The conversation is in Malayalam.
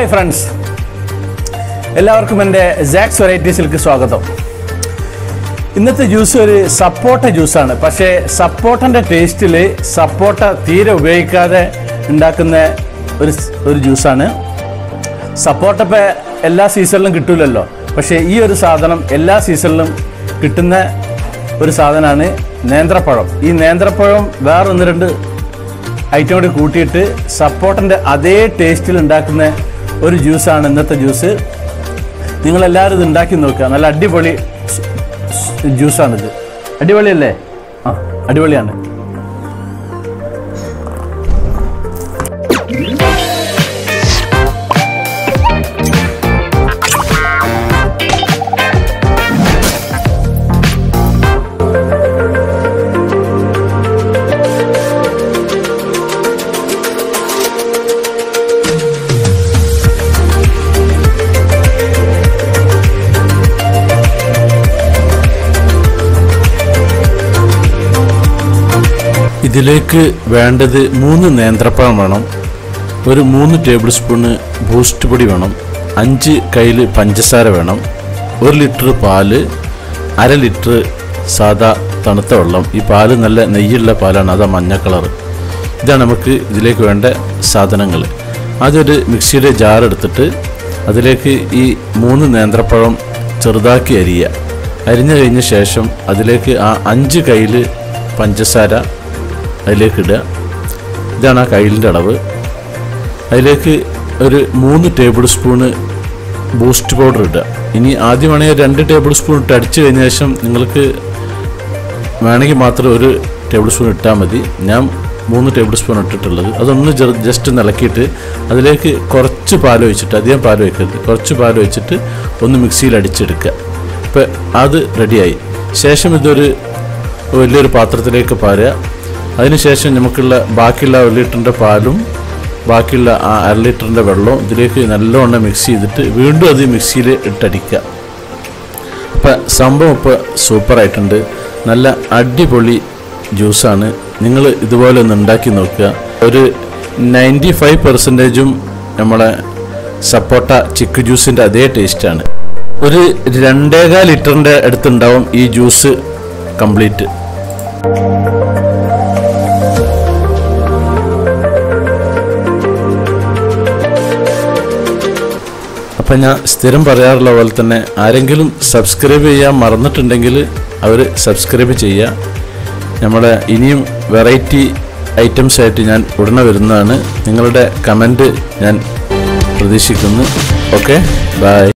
ഹായ് ഫ്രണ്ട്സ് എല്ലാവർക്കും എൻ്റെ ജാക്സ് വെറൈറ്റീസിലേക്ക് സ്വാഗതം ഇന്നത്തെ ജ്യൂസ് ഒരു സപ്പോട്ട ജ്യൂസാണ് പക്ഷേ സപ്പോട്ടൻ്റെ ടേസ്റ്റിൽ സപ്പോട്ട തീരെ ഉപയോഗിക്കാതെ ഉണ്ടാക്കുന്ന ഒരു സ്- ഒരു ജ്യൂസാണ് സപ്പോട്ട ഇപ്പോൾ എല്ലാ സീസണിലും കിട്ടൂലല്ലോ പക്ഷേ ഈ ഒരു സാധനം എല്ലാ സീസണിലും കിട്ടുന്ന ഒരു സാധനമാണ് നേന്ത്രപ്പഴം ഈ നേന്ത്രപ്പഴം വേറെ ഒന്ന് രണ്ട് ഐറ്റം കൂടി കൂട്ടിയിട്ട് സപ്പോർട്ടിൻ്റെ അതേ ടേസ്റ്റിൽ ഉണ്ടാക്കുന്ന ഒരു ജ്യൂസാണ് ഇന്നത്തെ ജ്യൂസ് നിങ്ങളെല്ലാവരും ഇത് ഉണ്ടാക്കി നോക്കുക നല്ല അടിപൊളി സ്- സ് ജ്യൂസാണിത് അടിപൊളിയല്ലേ ആ അടിപൊളിയാണ് ഇതിലേക്ക് വേണ്ടത് മൂന്ന് നേന്ത്രപ്പഴം വേണം ഒരു മൂന്ന് ടേബിൾ സ്പൂണ് ബൂസ്റ്റ് പൊടി വേണം അഞ്ച് കയ്യിൽ പഞ്ചസാര വേണം ഒരു ലിറ്റർ പാല് അര ലിറ്റർ സാദാ തണുത്ത വെള്ളം ഈ പാല് നല്ല നെയ്യുള്ള പാലാണ് അതാ മഞ്ഞ കളർ ഇതാണ് നമുക്ക് ഇതിലേക്ക് വേണ്ട സാധനങ്ങൾ ആദ്യം ഒരു മിക്സിയുടെ ജാർ എടുത്തിട്ട് അതിലേക്ക് ഈ മൂന്ന് നേന്ത്രപ്പഴം ചെറുതാക്കി അരിയുക അരിഞ്ഞു കഴിഞ്ഞ ശേഷം അതിലേക്ക് ആ അഞ്ച് കയ്യിൽ പഞ്ചസാര അതിലേക്ക് ഇടുക ഇതാണ് ആ കയ്യിലിൻ്റെ അളവ് അതിലേക്ക് ഒരു മൂന്ന് ടേബിൾ സ്പൂണ് ബൂസ്റ്റ് പൗഡർ ഇടുക ഇനി ആദ്യം വേണമെങ്കിൽ രണ്ട് ടേബിൾ സ്പൂൺ ഇട്ട് അടിച്ചു കഴിഞ്ഞ ശേഷം നിങ്ങൾക്ക് വേണമെങ്കിൽ മാത്രം ഒരു ടേബിൾ സ്പൂൺ ഇട്ടാൽ മതി ഞാൻ മൂന്ന് ടേബിൾ സ്പൂൺ ഇട്ടിട്ടുള്ളത് അതൊന്ന് ജെ- ജസ്റ്റ് നിലക്കിയിട്ട് അതിലേക്ക് കുറച്ച് പാൽ ഒഴിച്ചിട്ട് അധികം പാൽ ഒഴിക്കരുത് കുറച്ച് പാൽ ഒഴിച്ചിട്ട് ഒന്ന് മിക്സിയിൽ അടിച്ചെടുക്കുക ഇപ്പം അത് റെഡിയായി ശേഷം ഇതൊരു വലിയൊരു പാത്രത്തിലേക്ക് പാരുക അതിനുശേഷം നമുക്കുള്ള ബാക്കിയുള്ള ഒരു ലിറ്ററിൻ്റെ പാലും ബാക്കിയുള്ള ആ അര ലിറ്ററിൻ്റെ വെള്ളവും ഇതിലേക്ക് നല്ലവണ്ണം മിക്സ് ചെയ്തിട്ട് വീണ്ടും അത് മിക്സിയിൽ ഇട്ടടിക്കുക ഇപ്പം സംഭവം ഇപ്പോൾ സൂപ്പറായിട്ടുണ്ട് നല്ല അടിപൊളി ജ്യൂസാണ് നിങ്ങൾ ഇതുപോലെ ഒന്ന് ഉണ്ടാക്കി നോക്കുക ഒരു നയൻറ്റി ഫൈവ് പെർസെൻറ്റേജും നമ്മളെ സപ്പോട്ട ചിക്ക് ജ്യൂസിൻ്റെ അതേ ടേസ്റ്റാണ് ഒരു രണ്ടേകാൽ ലിറ്ററിൻ്റെ അടുത്തുണ്ടാവും ഈ ജ്യൂസ് കംപ്ലീറ്റ് അപ്പം ഞാൻ സ്ഥിരം പറയാറുള്ള പോലെ തന്നെ ആരെങ്കിലും സബ്സ്ക്രൈബ് ചെയ്യാൻ മറന്നിട്ടുണ്ടെങ്കിൽ അവർ സബ്സ്ക്രൈബ് ചെയ്യുക നമ്മുടെ ഇനിയും വെറൈറ്റി ഐറ്റംസ് ആയിട്ട് ഞാൻ ഉടനെ വരുന്നതാണ് നിങ്ങളുടെ കമൻറ്റ് ഞാൻ പ്രതീക്ഷിക്കുന്നു ഓക്കെ ബൈ